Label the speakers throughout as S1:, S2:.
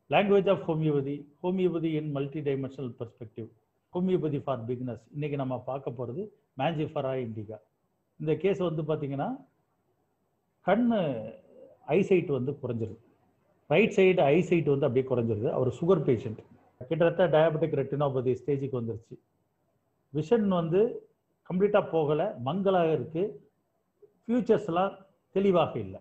S1: language of homoeopathy homoeopathy in multidimensional perspective homoeopathy for beginners இன்னைக்கு நம்ம பார்க்க போகிறது மேஞ்சிஃபரா இண்டிகா இந்த கேஸ் வந்து பார்த்தீங்கன்னா கண்ணு ஐசைட் வந்து குறைஞ்சிருது ரைட் சைடு ஐசைட் வந்து அப்படியே குறைஞ்சிருது அவர் சுகர் பேஷண்ட் கிட்டத்தட்ட டயபெட்டிக் ரெட்டினோபதி ஸ்டேஜுக்கு வந்துருச்சு விஷன் வந்து கம்ப்ளீட்டாக போகலை மங்கலாக இருக்குது ஃபியூச்சர்ஸ்லாம் தெளிவாக இல்லை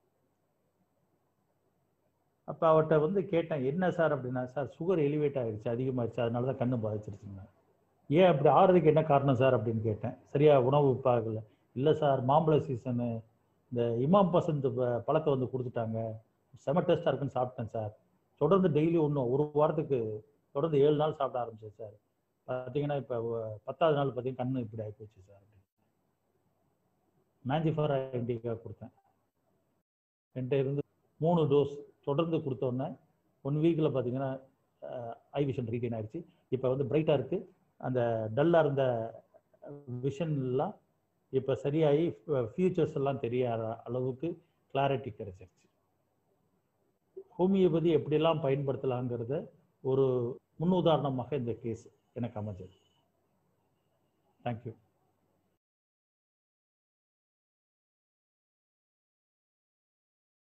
S1: அப்போ அவர்கிட்ட வந்து கேட்டேன் என்ன சார் அப்படின்னா சார் சுகர் எலிவேட் ஆகிடுச்சு அதிகமாகிடுச்சு அதனால தான் கண்ணு பாதிச்சிருச்சுங்க ஏன் அப்படி ஆறுறதுக்கு என்ன காரணம் சார் அப்படின்னு கேட்டேன் சரியா உணவு பார்க்கல இல்லை சார் மாம்பழ சீசனு இந்த இமாம் பசந்த் ப- பழத்தை வந்து கொடுத்துட்டாங்க செம டேஸ்ட்டாக இருக்குன்னு சாப்பிட்டேன் சார் தொடர்ந்து டெய்லி ஒன்றும் ஒரு வாரத்துக்கு தொடர்ந்து ஏழு நாள் சாப்பிட ஆரம்பிச்சேன் சார் பார்த்தீங்கன்னா இப்போ பத்தாவது நாள் பார்த்தீங்கன்னா கண்ணு இப்படி ஆகி போச்சு சார் மேஞ்சிஃபர் இண்டிகா கொடுத்தேன் என்கிட்ட இருந்து மூணு டோஸ் தொடர்ந்து கொடுத்தோன்னே ஒன் வீக்கில் பார்த்தீங்கன்னா ஐ விஷன் ரீகெயின் ஆயிடுச்சு இப்போ வந்து பிரைட்டாக இருக்குது அந்த டல்லாக இருந்த விஷன்லாம் இப்போ சரியாகி ஃபியூச்சர்ஸ் எல்லாம் தெரியாத அளவுக்கு கிளாரிட்டி கிடைச்சிருச்சு ஹோமியோபதி எப்படியெல்லாம் பயன்படுத்தலாங்கிறத ஒரு முன்னுதாரணமாக இந்த கேஸ் எனக்கு அமைஞ்சது தேங்க்யூ